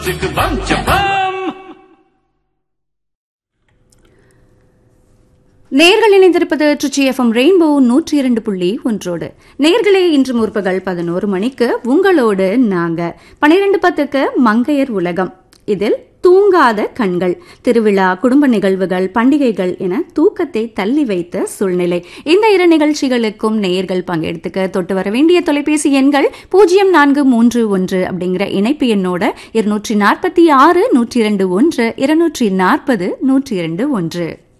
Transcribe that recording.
Chicka bum bum. நேர்கள் இணைந்திருப்பது Trichy FM rainbow நூற்றி இரண்டு புள்ளி ஒன்றோடு நேர்களே இன்று முற்பகல் பதினோரு மணிக்கு உங்களோடு நாங்க பனிரெண்டு பத்துக்கு மங்கையர் உலகம் இதில் தூங்காத கண்கள் திருவிழா குடும்ப நிகழ்வுகள் பண்டிகைகள் என தூக்கத்தை தள்ளி வைத்த சூழ்நிலை இந்த இரு நிகழ்ச்சிகளுக்கும் நேயர்கள் பங்கெடுத்துக்க தொட்டு வர வேண்டிய தொலைபேசி எண்கள் பூஜ்ஜியம் நான்கு மூன்று ஒன்று அப்படிங்கிற இணைப்பு எண்ணோட இருநூற்றி நாற்பத்தி ஆறு நூற்றி இரண்டு ஒன்று இருநூற்றி நாற்பது நூற்றி இரண்டு ஒன்று